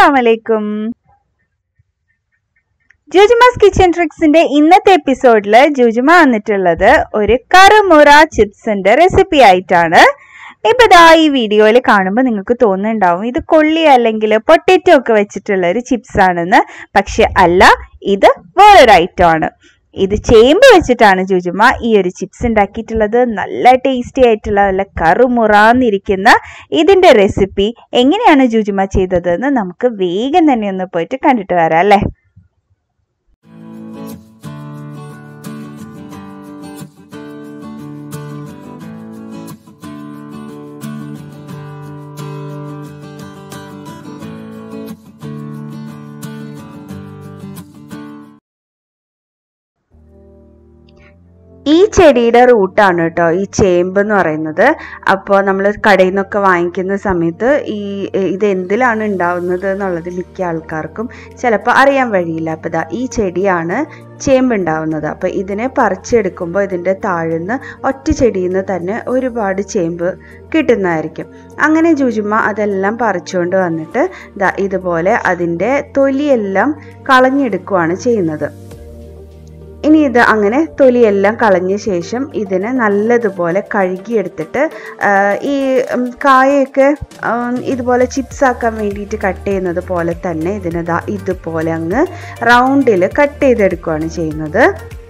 അസ്സാം വലൈക്കും ജൂജുമാസ് കിച്ചൺ ട്രിക്സിന്റെ ഇന്നത്തെ എപ്പിസോഡിൽ ജൂജുമ വന്നിട്ടുള്ളത് ഒരു കറുമുറ ചിപ്സിന്റെ റെസിപ്പി ആയിട്ടാണ് ഇപ്പൊ ഇതാ ഈ വീഡിയോയിൽ കാണുമ്പോൾ നിങ്ങൾക്ക് തോന്നുന്നുണ്ടാവും ഇത് കൊള്ളി അല്ലെങ്കിൽ പൊട്ടറ്റോ ഒക്കെ വെച്ചിട്ടുള്ള ഒരു ചിപ്സ് ആണെന്ന് പക്ഷെ അല്ല ഇത് വേറൊരു ഐറ്റം ആണ് ഇത് ചേമ്പ് വെച്ചിട്ടാണ് ജുജുമ ഈ ഒരു ചിപ്സ് ഉണ്ടാക്കിയിട്ടുള്ളത് നല്ല ടേസ്റ്റി ആയിട്ടുള്ള നല്ല കറുമുറാന്നിരിക്കുന്ന ഇതിന്റെ റെസിപ്പി എങ്ങനെയാണ് ജുജുമ ചെയ്തതെന്ന് നമുക്ക് വേഗം തന്നെ ഒന്ന് പോയിട്ട് കണ്ടിട്ട് വരാം അല്ലേ ഈ ചെടിയുടെ റൂട്ടാണ് കേട്ടോ ഈ ചേമ്പ് എന്ന് പറയുന്നത് അപ്പോൾ നമ്മൾ കടയിൽ നിന്നൊക്കെ വാങ്ങിക്കുന്ന സമയത്ത് ഈ ഇത് എന്തിലാണ് ഉണ്ടാവുന്നത് എന്നുള്ളത് മിക്ക ആൾക്കാർക്കും ചിലപ്പോൾ അറിയാൻ വഴിയില്ല അപ്പോൾ ഇതാ ഈ ചെടിയാണ് ചേമ്പ് ഉണ്ടാവുന്നത് അപ്പോൾ ഇതിനെ പറിച്ചെടുക്കുമ്പോൾ ഇതിൻ്റെ താഴ്ന്ന് ഒറ്റ ചെടിയിൽ നിന്ന് തന്നെ ഒരുപാട് ചേമ്പ് കിട്ടുന്നതായിരിക്കും അങ്ങനെ ജുജുമ്മ അതെല്ലാം പറിച്ചുകൊണ്ട് വന്നിട്ട് ദാ ഇതുപോലെ അതിൻ്റെ തൊലിയെല്ലാം കളഞ്ഞെടുക്കുകയാണ് ചെയ്യുന്നത് ഇനി ഇത് അങ്ങനെ തൊലിയെല്ലാം കളഞ്ഞ ശേഷം ഇതിനെ നല്ലതുപോലെ കഴുകിയെടുത്തിട്ട് ഈ കായൊക്കെ ഇതുപോലെ ചിപ്സ് ആക്കാൻ വേണ്ടിയിട്ട് കട്ട് ചെയ്യുന്നത് പോലെ തന്നെ ഇതിനെ ഇതുപോലെ അങ്ങ് റൗണ്ടിൽ കട്ട് ചെയ്തെടുക്കുകയാണ് ചെയ്യുന്നത്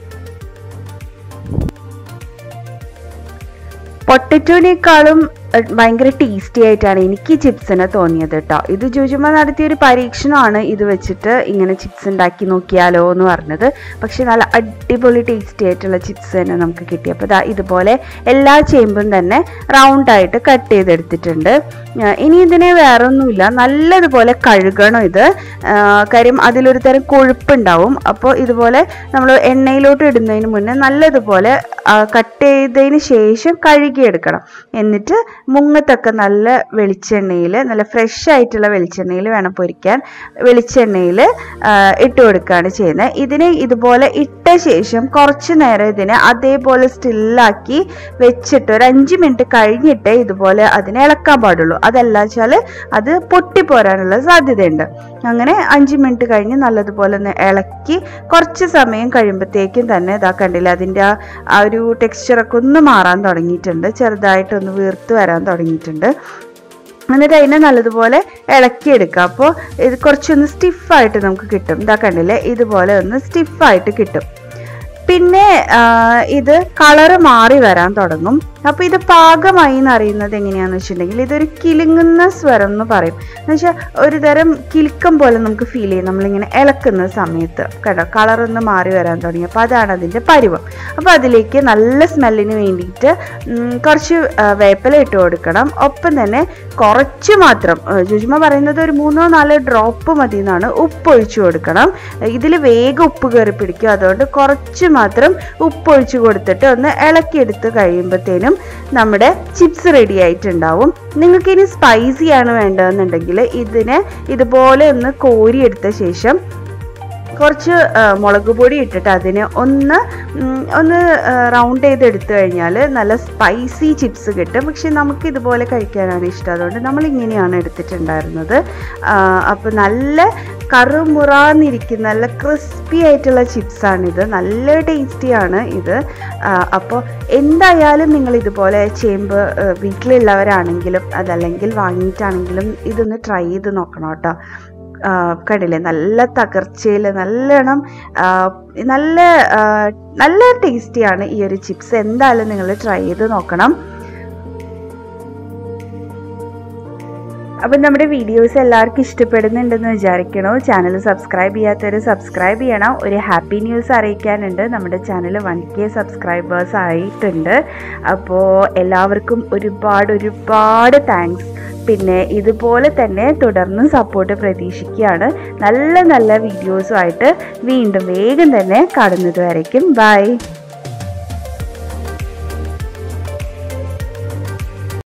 പൊട്ടറ്റോനേക്കാളും ഭയങ്കര ടേസ്റ്റി ആയിട്ടാണ് എനിക്ക് ചിപ്സിനെ തോന്നിയത് കേട്ടോ ഇത് ജുജുമ നടത്തിയ ഒരു പരീക്ഷണമാണ് ഇത് വെച്ചിട്ട് ഇങ്ങനെ ചിപ്സ് ഉണ്ടാക്കി നോക്കിയാലോ എന്ന് പറഞ്ഞത് പക്ഷെ നല്ല അടിപൊളി ടേസ്റ്റി ആയിട്ടുള്ള ചിപ്സ് തന്നെ നമുക്ക് കിട്ടി അപ്പോൾ ദാ ഇതുപോലെ എല്ലാ ചേമ്പും തന്നെ റൗണ്ട് ആയിട്ട് കട്ട് ചെയ്തെടുത്തിട്ടുണ്ട് ഇനി ഇതിനെ വേറെ ഒന്നുമില്ല നല്ലതുപോലെ കഴുകണം ഇത് കാര്യം അതിലൊരു തരം കൊഴുപ്പുണ്ടാവും അപ്പോൾ ഇതുപോലെ നമ്മൾ എണ്ണയിലോട്ട് ഇടുന്നതിന് മുന്നേ നല്ലതുപോലെ കട്ട് ചെയ്തതിന് ശേഷം കഴുകിയെടുക്കണം എന്നിട്ട് മുങ്ങത്തൊക്കെ നല്ല വെളിച്ചെണ്ണയിൽ നല്ല ഫ്രഷ് ആയിട്ടുള്ള വെളിച്ചെണ്ണയിൽ വേണം പൊരിക്കാൻ വെളിച്ചെണ്ണയിൽ ഇട്ട് കൊടുക്കുകയാണ് ചെയ്യുന്നത് ഇതിനെ ഇതുപോലെ ഇട്ട ശേഷം കുറച്ച് നേരം ഇതിനെ അതേപോലെ സ്റ്റില്ലാക്കി വെച്ചിട്ട് ഒരു അഞ്ച് മിനിറ്റ് കഴിഞ്ഞിട്ടേ ഇതുപോലെ അതിനെ ഇളക്കാൻ പാടുള്ളൂ അതല്ല വെച്ചാൽ അത് പൊട്ടിപ്പോരാനുള്ള സാധ്യതയുണ്ട് അങ്ങനെ അഞ്ച് മിനിറ്റ് കഴിഞ്ഞ് നല്ലതുപോലെ ഒന്ന് ഇളക്കി കുറച്ച് സമയം കഴിയുമ്പോഴത്തേക്കും തന്നെ ഇതാ കണ്ടില്ല അതിൻ്റെ ആ ഒരു ടെക്സ്ചറൊക്കെ ഒന്ന് മാറാൻ തുടങ്ങിയിട്ടുണ്ട് ചെറുതായിട്ടൊന്ന് വീർത്ത് വരാൻ തുടങ്ങിയിട്ടുണ്ട് എന്നിട്ട് അതിനെ നല്ലതുപോലെ ഇളക്കിയെടുക്കുക അപ്പോൾ ഇത് കുറച്ചൊന്ന് സ്റ്റിഫായിട്ട് നമുക്ക് കിട്ടും ഇതാ കണ്ടില്ലേ ഇതുപോലെ ഒന്ന് സ്റ്റിഫായിട്ട് കിട്ടും പിന്നെ ഇത് കളറ് മാറി വരാൻ തുടങ്ങും അപ്പോൾ ഇത് പാകമായി എന്ന് അറിയുന്നത് എങ്ങനെയാണെന്ന് വെച്ചിട്ടുണ്ടെങ്കിൽ ഇതൊരു കിലുങ്ങുന്ന സ്വരം എന്ന് പറയും എന്ന് വെച്ചാൽ ഒരു തരം കിലുക്കം പോലെ നമുക്ക് ഫീൽ ചെയ്യും നമ്മളിങ്ങനെ ഇളക്കുന്ന സമയത്ത് കേട്ടോ കളറൊന്ന് മാറി വരാൻ തുടങ്ങി അപ്പോൾ അതാണ് അതിൻ്റെ പരുവം അപ്പോൾ അതിലേക്ക് നല്ല സ്മെല്ലിന് വേണ്ടിയിട്ട് കുറച്ച് വേപ്പില ഇട്ട് കൊടുക്കണം ഒപ്പം തന്നെ കുറച്ച് മാത്രം ജുജുമ പറയുന്നത് ഒരു മൂന്നോ നാലോ ഡ്രോപ്പ് മതി എന്നാണ് ഉപ്പ് ഒഴിച്ചു കൊടുക്കണം ഇതിൽ വേഗം ഉപ്പ് കയറി പിടിക്കും അതുകൊണ്ട് കുറച്ച് മാത്രം ഉപ്പ് ഒഴിച്ചു കൊടുത്തിട്ട് ഒന്ന് ഇളക്കിയെടുത്ത് കഴിയുമ്പോഴത്തേനും നമ്മുടെ ചിപ്സ് റെഡി ആയിട്ടുണ്ടാവും നിങ്ങൾക്ക് ഇനി സ്പൈസി ആണ് വേണ്ടതെന്നുണ്ടെങ്കിൽ ഇതിനെ ഇതുപോലെ ഒന്ന് കോരിയെടുത്ത ശേഷം കുറച്ച് മുളക് പൊടി ഇട്ടിട്ട് അതിനെ ഒന്ന് ഒന്ന് റൗണ്ട് ചെയ്ത് എടുത്തു കഴിഞ്ഞാൽ നല്ല സ്പൈസി ചിപ്സ് കിട്ടും പക്ഷെ നമുക്ക് ഇതുപോലെ കഴിക്കാനാണ് ഇഷ്ടം അതുകൊണ്ട് നമ്മൾ ഇങ്ങനെയാണ് എടുത്തിട്ടുണ്ടായിരുന്നത് അപ്പോൾ നല്ല കറുമുറാന്നിരിക്കുന്ന നല്ല ക്രിസ്പി ആയിട്ടുള്ള ചിപ്സാണിത് നല്ല ടേസ്റ്റിയാണ് ഇത് അപ്പോൾ എന്തായാലും നിങ്ങൾ ഇതുപോലെ ചേമ്പ് വീട്ടിലുള്ളവരാണെങ്കിലും അതല്ലെങ്കിൽ വാങ്ങിയിട്ടാണെങ്കിലും ഇതൊന്ന് ട്രൈ ചെയ്ത് നോക്കണം കേട്ടോ കണ്ടില്ലേ നല്ല തകർച്ചയിൽ നല്ലോണം നല്ല നല്ല ടേസ്റ്റിയാണ് ഈ ഒരു ചിപ്സ് എന്തായാലും നിങ്ങൾ ട്രൈ ചെയ്ത് നോക്കണം അപ്പം നമ്മുടെ വീഡിയോസ് എല്ലാവർക്കും ഇഷ്ടപ്പെടുന്നുണ്ടെന്ന് വിചാരിക്കണോ ചാനൽ സബ്സ്ക്രൈബ് ചെയ്യാത്തവർ സബ്സ്ക്രൈബ് ചെയ്യണം ഒരു ഹാപ്പി ന്യൂസ് അറിയിക്കാനുണ്ട് നമ്മുടെ ചാനൽ വൺ കെ സബ്സ്ക്രൈബേഴ്സ് ആയിട്ടുണ്ട് അപ്പോൾ എല്ലാവർക്കും ഒരുപാട് ഒരുപാട് താങ്ക്സ് പിന്നെ ഇതുപോലെ തന്നെ തുടർന്നും സപ്പോർട്ട് പ്രതീക്ഷിക്കുകയാണ് നല്ല നല്ല വീഡിയോസുമായിട്ട് വീണ്ടും വേഗം തന്നെ കാണുന്നത് വരയ്ക്കും ബൈ